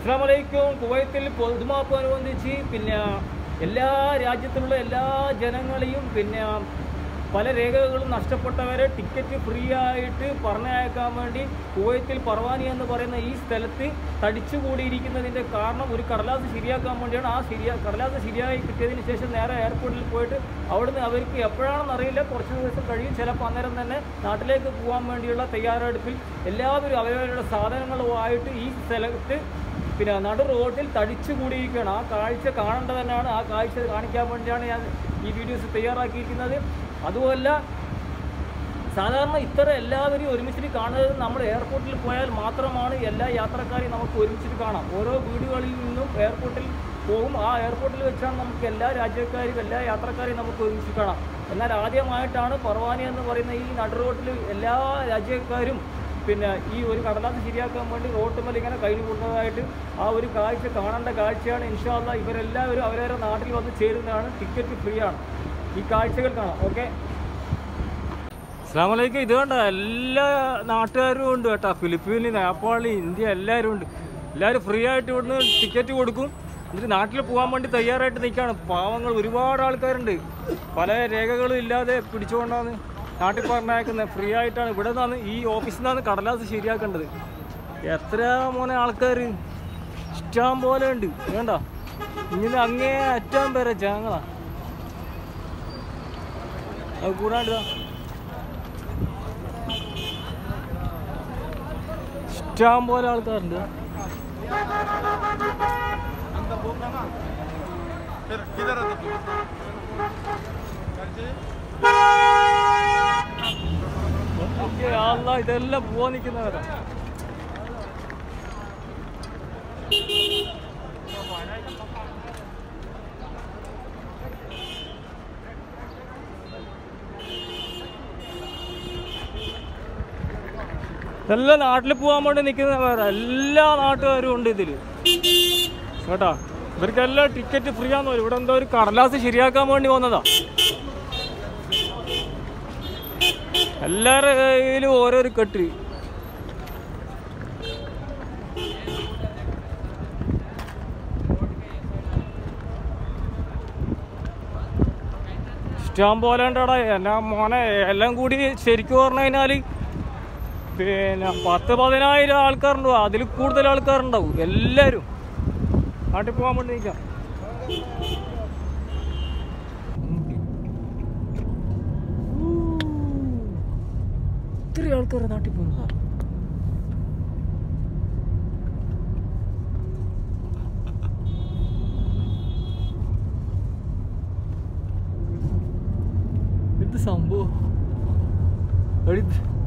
അസ്സാമലൈക്കും കുവൈത്തിൽ പൊതുമാപ്പ് അനുബന്ധിച്ച് പിന്നെ എല്ലാ രാജ്യത്തിലുള്ള എല്ലാ ജനങ്ങളെയും പിന്നെ പല രേഖകളും നഷ്ടപ്പെട്ടവരെ ടിക്കറ്റ് ഫ്രീ ആയിട്ട് പറഞ്ഞയക്കാൻ വേണ്ടി കുവൈത്തിൽ പർവാനി എന്ന് പറയുന്ന ഈ സ്ഥലത്ത് തടിച്ചുകൂടിയിരിക്കുന്നതിൻ്റെ കാരണം ഒരു കടലാസ് ശരിയാക്കാൻ വേണ്ടിയാണ് ആ ശരിയാ കടലാസ് ശരിയായി കിട്ടിയതിന് ശേഷം നേരെ എയർപോർട്ടിൽ പോയിട്ട് അവിടുന്ന് അവർക്ക് എപ്പോഴാണെന്ന് അറിയില്ല കുറച്ച് ദിവസം കഴിയും ചിലപ്പോൾ അന്നേരം തന്നെ നാട്ടിലേക്ക് പോകാൻ വേണ്ടിയുള്ള തയ്യാറെടുപ്പിൽ എല്ലാവരും അവരവരുടെ സാധനങ്ങളുമായിട്ട് ഈ സ്ഥലത്ത് പിന്നെ നടു റോഡിൽ തടിച്ചു കൂടിയിരിക്കുകയാണ് ആ കാഴ്ച കാണേണ്ടത് തന്നെയാണ് ആ കാഴ്ച കാണിക്കാൻ വേണ്ടിയാണ് ഞാൻ ഈ വീഡിയോസ് തയ്യാറാക്കിയിരിക്കുന്നത് അതുമല്ല സാധാരണ ഇത്ര എല്ലാവരും ഒരുമിച്ചിട്ട് കാണുന്നത് നമ്മൾ എയർപോർട്ടിൽ പോയാൽ മാത്രമാണ് എല്ലാ യാത്രക്കാരെയും നമുക്ക് ഒരുമിച്ചിട്ട് കാണാം ഓരോ വീടുകളിൽ നിന്നും എയർപോർട്ടിൽ പോകും ആ എയർപോർട്ടിൽ വെച്ചാണ് നമുക്ക് എല്ലാ രാജ്യക്കാരും എല്ലാ യാത്രക്കാരെയും നമുക്ക് ഒരുമിച്ച് കാണാം എന്നാൽ ആദ്യമായിട്ടാണ് പർവാനി എന്ന് പറയുന്ന ഈ നടു റോഡിൽ എല്ലാ രാജ്യക്കാരും പിന്നെ ഈ ഒരു കടലാസ് ശരിയാക്കാൻ വേണ്ടി റോട്ടുമേൽ ഇങ്ങനെ കഴിഞ്ഞു കൂടുന്നതായിട്ട് ആ ഒരു കാഴ്ച കാണേണ്ട കാഴ്ചയാണ് ഇൻഷാല്ല ഇവരെല്ലാവരും അവരവരുടെ നാട്ടിൽ വന്ന് ചേരുന്നതാണ് ടിക്കറ്റ് ഫ്രീ ആണ് ഈ കാഴ്ചകൾ കാണാം ഓക്കെ അസ്ലാമലൈക്കും ഇത് കണ്ട എല്ലാ നാട്ടുകാരും ഉണ്ട് കേട്ടോ ഫിലിപ്പീനിൽ നേപ്പാളിൽ ഇന്ത്യ എല്ലാവരും ഉണ്ട് എല്ലാവരും ഫ്രീ ആയിട്ട് ഇവിടുന്ന് ടിക്കറ്റ് കൊടുക്കും എന്നിട്ട് നാട്ടിൽ പോകാൻ വേണ്ടി തയ്യാറായിട്ട് നിൽക്കുകയാണ് പാവങ്ങൾ ഒരുപാട് ആൾക്കാരുണ്ട് പല രേഖകളും ഇല്ലാതെ പിടിച്ചുകൊണ്ടാണ് നാട്ടിൽ പറഞ്ഞയക്കുന്നത് ഫ്രീ ആയിട്ടാണ് ഇവിടെ നിന്നാണ് ഈ ഓഫീസിൽ നിന്നാണ് കടലാസ് ശരിയാക്കേണ്ടത് എത്ര മോനെ ആൾക്കാർ ഇഷ്ടം പോലെ ഉണ്ട് വേണ്ട ഇങ്ങനെ അങ്ങേ അറ്റം പേരെ ജനങ്ങളാ അത് കൂടാണ്ട് ദാ ഇഷ്ടം പോലെ ആൾക്കാരുണ്ട് फिर किधर है तुम ഓക്കേ, അല്ലാ, ഇതെല്ലാം പോവാൻ നിൽക്കുന്നവരാ എല്ലാ നാട്ടിൽ പോകാൻ വേണ്ടി നിൽക്കുന്നവരാ എല്ലാ നാട്ടുകാരും ഉണ്ട് ഇതിൽ കേട്ടാ ഇവർക്കെല്ലാം ടിക്കറ്റ് ഫ്രീ ആണെന്ന് ഇവിടെ എന്തോ ഒരു കടലാസ് ശരിയാക്കാൻ വേണ്ടി വന്നതാ എല്ലാവരുടെ കയ്യിലും ഓരോരു കെട്ട് ഇഷ്ടം പോലെ ഉണ്ടടാ എന്നാ മോനെ എല്ലാം കൂടി ശരിക്കും പറഞ്ഞു കഴിഞ്ഞാൽ പിന്നെ പത്ത് പതിനായിരം ആൾക്കാരുണ്ടാവും അതിൽ കൂടുതൽ ആൾക്കാരുണ്ടാവും എല്ലാവരും നാട്ടിൽ പോകാൻ വേണ്ടി നിൽക്കാം ഇത്ര ആൾക്കാർ നാട്ടിൽ പോകുന്നതാ എന്ത് സംഭവം എടി,